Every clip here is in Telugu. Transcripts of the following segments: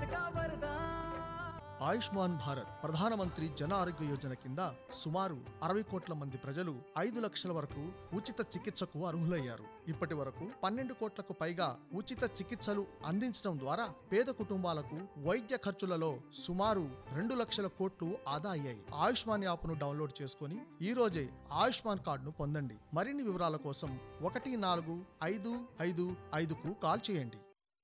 ఆయుష్మాన్ భారత్ ప్రధానమంత్రి జన ఆరోగ్య యోజన కింద సుమారు అరవై కోట్ల మంది ప్రజలు ఐదు లక్షల వరకు ఉచిత చికిత్సకు అర్హులయ్యారు ఇప్పటి వరకు పన్నెండు కోట్లకు పైగా ఉచిత చికిత్సలు అందించడం ద్వారా పేద కుటుంబాలకు వైద్య ఖర్చులలో సుమారు రెండు లక్షల కోట్లు ఆదా అయ్యాయి ఆయుష్మాన్ యాప్ను డౌన్లోడ్ చేసుకుని ఈ రోజే ఆయుష్మాన్ కార్డును పొందండి మరిన్ని వివరాల కోసం ఒకటి నాలుగు ఐదు ఐదు ఐదుకు కాల్ చేయండి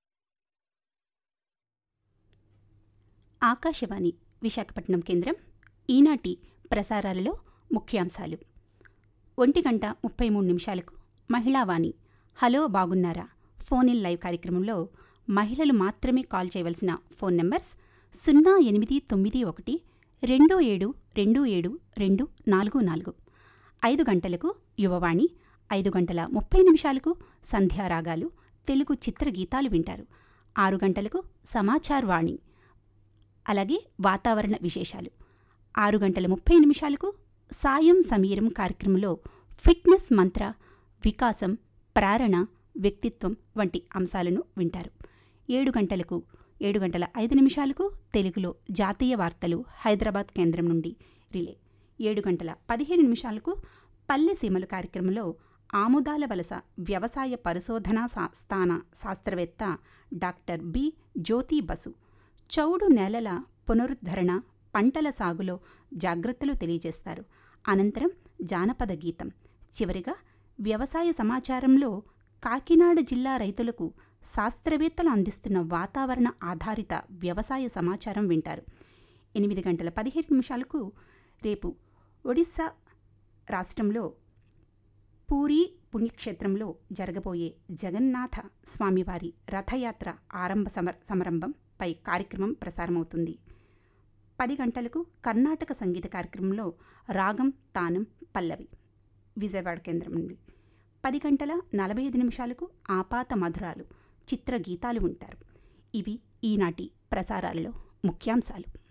ఆకాశవాణి విశాఖపట్నం కేంద్రం ఈనాటి ప్రసారాలలో ముఖ్యాంశాలు ఒంటి గంట ముప్పై మూడు నిమిషాలకు మహిళావాణి హలో బాగున్నారా ఫోన్ ఇన్ లైవ్ కార్యక్రమంలో మహిళలు మాత్రమే కాల్ చేయవలసిన ఫోన్ నంబర్స్ సున్నా ఎనిమిది తొమ్మిది ఒకటి రెండు ఏడు రెండు ఏడు రెండు నాలుగు నాలుగు ఐదు గంటలకు యువవాణి ఐదు గంటల ముప్పై నిమిషాలకు సంధ్యారాగాలు తెలుగు చిత్రగీతాలు వింటారు ఆరు గంటలకు సమాచార్ వాణి అలాగే వాతావరణ విశేషాలు ఆరు గంటల ముప్పై నిమిషాలకు సాయం సమీరం కార్యక్రమంలో ఫిట్నెస్ మంత్ర వికాసం ప్రేరణ వ్యక్తిత్వం వంటి అంశాలను వింటారు ఏడు గంటలకు ఏడు గంటల ఐదు నిమిషాలకు తెలుగులో జాతీయ వార్తలు హైదరాబాద్ కేంద్రం నుండి రిలే ఏడు గంటల పదిహేను నిమిషాలకు పల్లె సీమలు కార్యక్రమంలో ఆముదాల వలస వ్యవసాయ పరిశోధనా సా- స్థాన శాస్త్రవేత్త డాక్టర్ బి జ్యోతి బసు చౌడు నేలల పునరుద్ధరణ పంటల సాగులో జాగ్రత్తలు తెలియజేస్తారు అనంతరం జానపద గీతం చివరిగా వ్యవసాయ సమాచారంలో కాకినాడ జిల్లా రైతులకు శాస్త్రవేత్తలు అందిస్తున్న వాతావరణ ఆధారిత వ్యవసాయ సమాచారం వింటారు ఎనిమిది గంటల పదిహేడు నిమిషాలకు రేపు ఒడిశా రాష్ట్రంలో పూరి పుణ్యక్షేత్రంలో జరగబోయే జగన్నాథ స్వామివారి రథయాత్ర ఆరంభ సమర సమారంభంపై కార్యక్రమం ప్రసారమవుతుంది పది గంటలకు కర్ణాటక సంగీత కార్యక్రమంలో రాగం తానం పల్లవి విజయవాడ కేంద్రం నుండి పది గంటల నలభై ఐదు నిమిషాలకు ఆపాత మధురాలు చిత్ర గీతాలు ఉంటారు ఇవి ఈనాటి ప్రసారాలలో ముఖ్యాంశాలు